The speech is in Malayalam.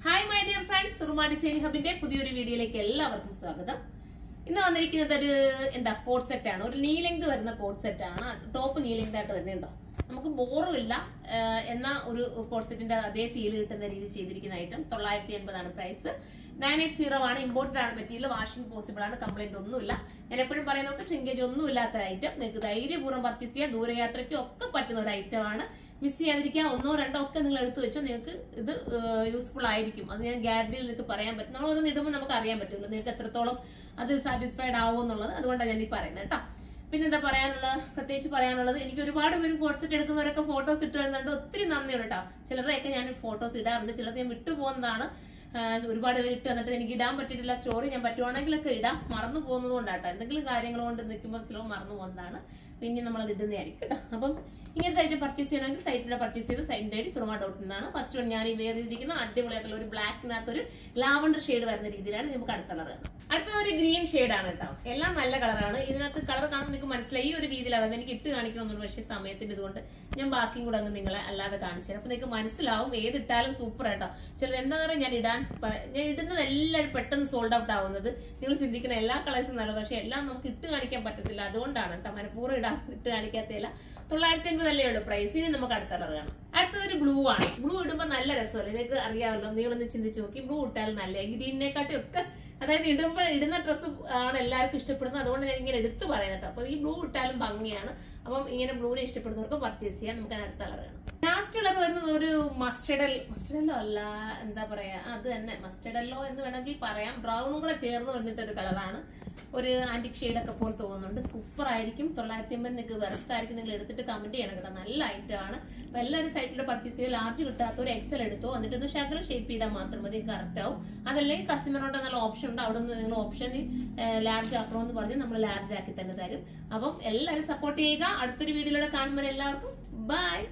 hi my dear friends Suruma design ഹബിന്റെ പുതിയൊരു വീഡിയോയിലേക്ക് എല്ലാവർക്കും സ്വാഗതം ഇന്ന് വന്നിരിക്കുന്നത് ഒരു എന്താ കോഡ് സെറ്റ് ആണ് ഒരു നീ ലെങ്ത് വരുന്ന കോഡ് സെറ്റ് ആണ് ടോപ്പ് നീ ലെങ്ത് ആയിട്ട് വരുന്നുണ്ടോ നമുക്ക് ബോറും ഇല്ല ആഹ് എന്നാ ഒരു കോഡ് സെറ്റിന്റെ അതേ ഫീൽ കിട്ടുന്ന രീതിയിൽ ചെയ്തിരിക്കുന്ന ഐറ്റം തൊള്ളായിരത്തി എൺപതാണ് പ്രൈസ് നയൻ എയ്റ്റ് സീറോ ആണ് ഇമ്പോർട്ടഡ് ആണ് മെറ്റീരിയൽ വാഷിംഗ് പോസിബിൾ ആണ് കംപ്ലൈന്റ് ഒന്നുമില്ല ഞാൻ എപ്പോഴും പറയുന്നതുകൊണ്ട് ശ്രിങ്കേജ് ഒന്നും ഇല്ലാത്ത ഐറ്റം നിങ്ങൾക്ക് ധൈര്യപൂർവ്വം പർച്ചേസ് ചെയ്യാം ദൂരയാത്രയ്ക്കും ഒക്കെ പറ്റുന്ന ഒരു ഐറ്റം ആണ് മിസ് ചെയ്യാതിരിക്കാൻ ഒന്നോ രണ്ടോ ഒക്കെ നിങ്ങൾ എടുത്തു വെച്ചോ നിങ്ങൾക്ക് ഇത് യൂസ്ഫുൾ ആയിരിക്കും അത് ഞാൻ ഗ്യാരണ്ടിയിൽ നിങ്ങൾക്ക് പറയാൻ പറ്റും നമ്മൾ ഒന്ന് ഇടുമ്പോൾ നമുക്ക് അറിയാൻ പറ്റുള്ളൂ നിങ്ങൾക്ക് എത്രത്തോളം അത് സാറ്റിസ്ഫൈഡ് ആവും എന്നുള്ളത് അതുകൊണ്ടാണ് ഞാൻ ഈ പറയുന്നത് കേട്ടോ പിന്നെന്താ പറയാനുള്ള പ്രത്യേകിച്ച് പറയാനുള്ളത് എനിക്ക് ഒരുപാട് പേര് കോൺസെപ്റ്റ് എടുക്കുന്നവരൊക്കെ ഫോട്ടോസ് ഇട്ട് വരുന്നുണ്ട് ഒത്തിരി നന്ദിയുണ്ട് കേട്ടോ ചിലരുടെയൊക്കെ ഞാൻ ഫോട്ടോസ് ഇടാറുണ്ട് ചിലത് ഞാൻ വിട്ടുപോകുന്നതാണ് ആഹ് ഒരുപാട് പേര് ഇട്ട് വന്നിട്ട് എനിക്ക് ഇടാൻ പറ്റിയിട്ടില്ല സ്റ്റോറി ഞാൻ പറ്റുവാണെങ്കിലൊക്കെ ഇടാം മറന്നു പോകുന്നത് കൊണ്ടാട്ടോ എന്തെങ്കിലും കാര്യങ്ങൾ കൊണ്ട് നിൽക്കുമ്പോൾ ചിലവ് മറന്നു പോകുന്നതാണ് പിന്നെ നമ്മൾ അത് ഇടുന്നതായിരിക്കും കേട്ടോ അപ്പം ഇങ്ങനത്തെ ഐറ്റം പർച്ചേസ് ചെയ്യണമെങ്കിൽ സൈറ്റിലൂടെ പർച്ചേസ് ചെയ്ത് സൈറ്റിന്റെ ഐഡി സുറമ ഡോട്ട് നിന്നാണ് ഫസ്റ്റ് വൺ ഞാൻ ഈ വേറിയിരിക്കുന്ന അടിപൊളിയായിട്ടുള്ള ഒരു ബ്ലാക്കിനകത്ത് ഒരു ലാവണ്ടർ ഷെയ്ഡ് വരുന്ന രീതിയിലാണ് നമുക്ക് അടുത്ത കളർ കാണാം അടുത്ത ഒരു ഗ്രീൻ ആണ് കേട്ടോ എല്ലാം നല്ല കളറാണ് ഇതിനകത്ത് കളർ കാണുമ്പോൾ നിങ്ങൾക്ക് മനസ്സിലായി ഈ ഒരു രീതിയിലാണ് വരുന്നത് എനിക്ക് ഇട്ട് കാണിക്കണമെന്നുണ്ട് പക്ഷേ സമയത്തിന്റെ ഇതുകൊണ്ട് ഞാൻ ബാക്കിയും കൂടെ അങ്ങ് നിങ്ങളെ അല്ലാതെ കാണിച്ചു തരാം അപ്പൊ നിങ്ങൾക്ക് മനസ്സിലാവും ഏതിട്ടാലും സൂപ്പർ ആട്ടോ ചിലത് എന്താ പറയുക ഞാൻ ഇടാൻ പ- ഞാൻ ഇടുന്നത് എല്ലാവരും പെട്ടെന്ന് സോൾഡ് ഔട്ട് ആവുന്നത് നിങ്ങൾ ചിന്തിക്കുന്ന എല്ലാ കളേഴ്സും നല്ലത് പക്ഷെ എല്ലാം നമുക്ക് ഇട്ട് കാണിക്കാൻ പറ്റത്തില്ല അതുകൊണ്ടാണ് കേട്ടോ മനഃപൂർവ്വം ഇടാൻ ഇട്ട് കാണിക്കാത്തതില്ല തൊള്ളായിരത്തി അൻപത് അല്ലേ ഉള്ളൂ പ്രൈസ് ഇനി നമുക്ക് അടുത്ത കളർ കാണാം അടുത്തത് ഒരു ബ്ലൂ ആണ് ബ്ലൂ ഇടുമ്പോൾ നല്ല രസമല്ലേ നിങ്ങൾക്ക് അറിയാമല്ലോ നിങ്ങളൊന്ന് ചിന്തിച്ച് നോക്കി ബ്ലൂ ഇട്ടാൽ നല്ല ഗ്രീനിനെക്കാട്ടും ഒക്കെ അതായത് ഇടുമ്പോൾ ഇടുന്ന ഡ്രസ്സ് ആണ് എല്ലാവർക്കും ഇഷ്ടപ്പെടുന്നത് അതുകൊണ്ട് ഞാൻ ഇങ്ങനെ എടുത്തു പറയുന്നത് കേട്ടോ അപ്പൊ ഈ ബ്ലൂ ഇട്ടാലും ഭംഗിയാണ് അപ്പം ഇങ്ങനെ ബ്ലൂനെ ഇഷ്ടപ്പെടുന്നവർക്ക് പർച്ചേസ് ചെയ്യാം നമുക്ക് അതിന് അടുത്ത കളർ കാണാം ലാസ്റ്റ് കളർ വരുന്നത് ഒരു മസ്റ്റഡൽ മസ്റ്റഡല്ലോ അല്ല എന്താ പറയാ അത് തന്നെ മസ്റ്റഡല്ലോ എന്ന് വേണമെങ്കിൽ പറയാം ബ്രൗണും കൂടെ ചേർന്ന് വന്നിട്ട് ഒരു കളറാണ് ഒരു ആന്റിക് ഷെയ്ഡ് ഒക്കെ പോലെ തോന്നുന്നുണ്ട് സൂപ്പർ ആയിരിക്കും തൊള്ളായിരത്തി അമ്പത് നിങ്ങൾക്ക് വെറുത്തായിരിക്കും നിങ്ങൾ എടുത്തിട്ട് കമന്റ് ചെയ്യണം കേട്ടോ നല്ല ഐറ്റം ആണ് അപ്പൊ എല്ലാവരും സൈറ്റിലൂടെ പർച്ചേസ് ചെയ്ത് ലാർജ് കിട്ടാത്ത ഒരു എക്സൽ എടുത്തോ എന്നിട്ട് ഒന്ന് ശകലം ഷേപ്പ് ചെയ്താൽ മാത്രം മതി കറക്റ്റ് ആവും അതല്ലെങ്കിൽ കസ്റ്റമറിനോട് നല്ല ഓപ്ഷൻ ഉണ്ട് അവിടെ നിന്ന് നിങ്ങൾ ഓപ്ഷൻ ലാർജ് ആക്കണമെന്ന് പറഞ്ഞ് നമ്മൾ ലാർജ് ആക്കി തന്നെ തരും അപ്പം എല്ലാവരും സപ്പോർട്ട് ചെയ്യുക അടുത്തൊരു വീഡിയോയിലൂടെ കാണുമ്പോൾ എല്ലാവർക്കും ബൈ